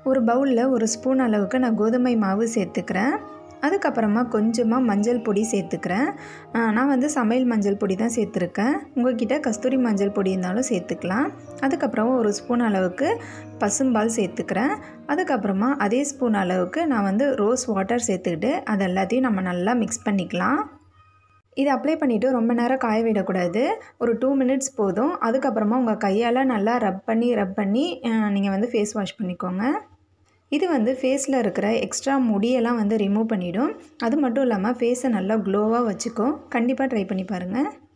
ஒரு பவுலில் ஒரு ஸ்பூன் அளவுக்கு நான் கோதுமை மாவு சேர்த்துக்கிறேன் அதுக்கப்புறமா கொஞ்சமாக மஞ்சள் பொடி சேர்த்துக்கிறேன் நான் வந்து சமையல் மஞ்சள் பொடி தான் சேர்த்துருக்கேன் உங்கள்கிட்ட கஸ்தூரி மஞ்சள் பொடி இருந்தாலும் சேர்த்துக்கலாம் அதுக்கப்புறம் ஒரு ஸ்பூன் அளவுக்கு பசும்பால் சேர்த்துக்கிறேன் அதுக்கப்புறமா அதே ஸ்பூன் அளவுக்கு நான் வந்து ரோஸ் வாட்டர் சேர்த்துக்கிட்டு அது எல்லாத்தையும் நம்ம நல்லா மிக்ஸ் பண்ணிக்கலாம் இதை அப்ளை பண்ணிவிட்டு ரொம்ப நேரம் காய விடக்கூடாது ஒரு டூ மினிட்ஸ் போதும் அதுக்கப்புறமா உங்கள் கையால் நல்லா ரப் பண்ணி ரப் பண்ணி நீங்கள் வந்து ஃபேஸ் வாஷ் பண்ணிக்கோங்க இது வந்து ஃபேஸில் இருக்கிற எக்ஸ்ட்ரா முடியெல்லாம் வந்து ரிமூவ் பண்ணிவிடும் அது மட்டும் இல்லாமல் ஃபேஸை நல்லா க்ளோவாக வச்சுக்கும் கண்டிப்பாக ட்ரை பண்ணி பாருங்கள்